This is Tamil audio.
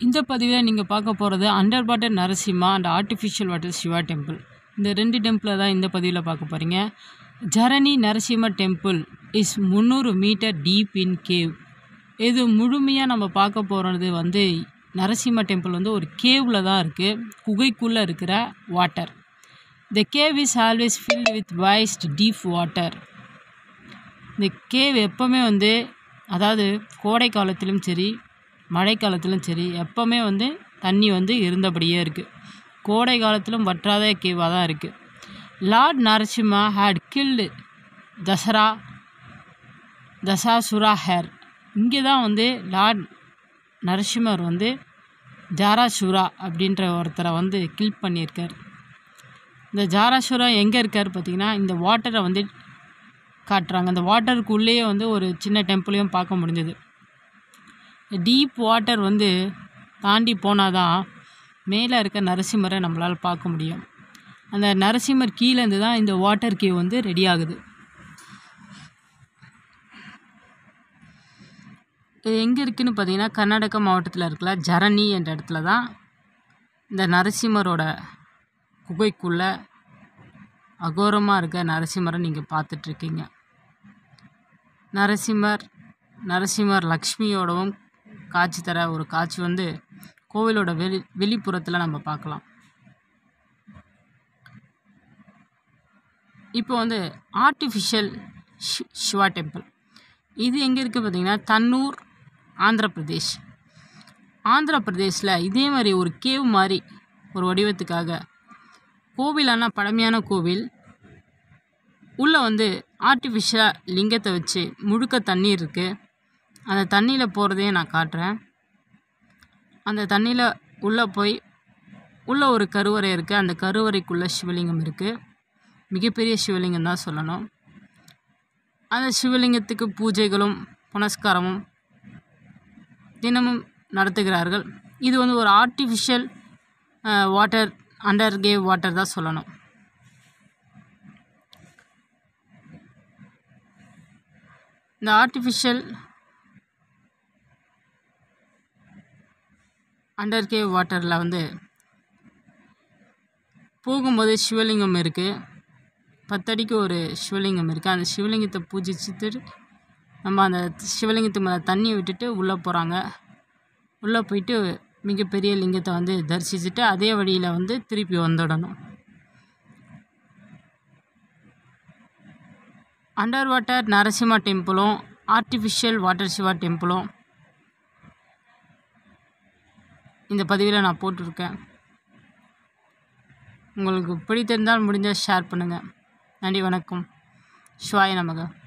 இந்த பதிவில் நீங்கள் பார்க்க போகிறது under water Narasimha and artificial water Shiva temple இந்த ரெண்டு டெம்பிளை தான் இந்த பதிவில் பார்க்க போகிறீங்க ஜரணி நரசிம்ம டெம்பிள் இஸ் முந்நூறு மீட்டர் டீப் இன் கேவ் இது முழுமையாக நம்ம பார்க்க போகிறது வந்து நரசிம்ம டெம்பிள் வந்து ஒரு கேவில் தான் இருக்குது குகைக்குள்ளே இருக்கிற water the cave is always filled with waist deep water இந்த கேவ் எப்போவுமே வந்து அதாவது கோடை காலத்திலும் சரி மழை காலத்திலும் சரி எப்போவுமே வந்து தண்ணி வந்து இருந்தபடியே இருக்குது கோடை காலத்திலும் வற்றாத கேவாக தான் இருக்குது லார்ட் நரசிம்மா ஹேட் கில்டு தசரா தசாசுரா ஹேர் இங்கே தான் வந்து லார்ட் நரசிம்மர் வந்து ஜாராசுரா அப்படின்ற ஒருத்தரை வந்து கில் பண்ணியிருக்கார் இந்த ஜாராசுரா எங்கே இருக்கார் பார்த்தீங்கன்னா இந்த வாட்டரை வந்து காட்டுறாங்க அந்த வாட்டருக்குள்ளேயே வந்து ஒரு சின்ன டெம்பிளையும் பார்க்க முடிஞ்சது டீப் வாட்டர் வந்து தாண்டி போனால் தான் மேலே இருக்க நரசிம்மரை நம்மளால் பார்க்க முடியும் அந்த நரசிம்மர் கீழேருந்து தான் இந்த வாட்டர் கேவ் வந்து ரெடி ஆகுது இது எங்கே இருக்குதுன்னு பார்த்தீங்கன்னா கர்நாடகா மாவட்டத்தில் இருக்கிற ஜரணி என்ற இடத்துல தான் இந்த நரசிம்மரோட குகைக்குள்ளே அகோரமாக இருக்க நரசிம்மரை நீங்கள் பார்த்துட்ருக்கீங்க நரசிம்மர் நரசிம்மர் லக்ஷ்மியோடவும் காட்சி தர ஒரு காட்சி வந்து கோவிலோட வெளி வெளிப்புறத்தில் நம்ம பார்க்கலாம் இப்போ வந்து ஆர்டிஃபிஷியல் ஷி சிவா டெம்பிள் இது எங்கே இருக்குது பார்த்தீங்கன்னா தன்னூர் ஆந்திர பிரதேஷ் ஆந்திர பிரதேஷில் இதே மாதிரி ஒரு கேவ் மாதிரி ஒரு வடிவத்துக்காக கோவிலான பழமையான கோவில் உள்ளே வந்து ஆர்டிஃபிஷியலாக லிங்கத்தை வச்சு முழுக்க தண்ணீர் இருக்குது அந்த தண்ணியில் போகிறதையும் நான் காட்டுறேன் அந்த தண்ணியில் உள்ளே போய் உள்ளே ஒரு கருவறை இருக்குது அந்த கருவறைக்குள்ளே சிவலிங்கம் இருக்குது மிகப்பெரிய சிவலிங்கம் தான் சொல்லணும் அந்த சிவலிங்கத்துக்கு பூஜைகளும் புனஸ்காரமும் தினமும் நடத்துகிறார்கள் இது வந்து ஒரு artificial water under cave water தான் சொல்லணும் இந்த ஆர்டிஃபிஷியல் அண்டர் கேவ் வாட்டரில் வந்து போகும்போது சிவலிங்கம் இருக்குது பத்தடிக்கு ஒரு சிவலிங்கம் இருக்குது அந்த சிவலிங்கத்தை பூஜிச்சுட்டு நம்ம அந்த சிவலிங்கத்து மேலே தண்ணியை விட்டுட்டு உள்ளே போகிறாங்க உள்ளே போயிட்டு மிகப்பெரிய லிங்கத்தை வந்து தரிசிச்சுட்டு அதே வழியில் வந்து திருப்பி வந்துடணும் அண்டர் வாட்டர் நரசிம்மா டெம்பிளும் ஆர்டிஃபிஷியல் வாட்டர் சிவா டெம்பிளும் இந்த பதிவில் நான் போட்டிருக்கேன் உங்களுக்கு பிடித்திருந்தால் முடிஞ்சால் ஷேர் பண்ணுங்கள் நன்றி வணக்கம் சிவாய நமக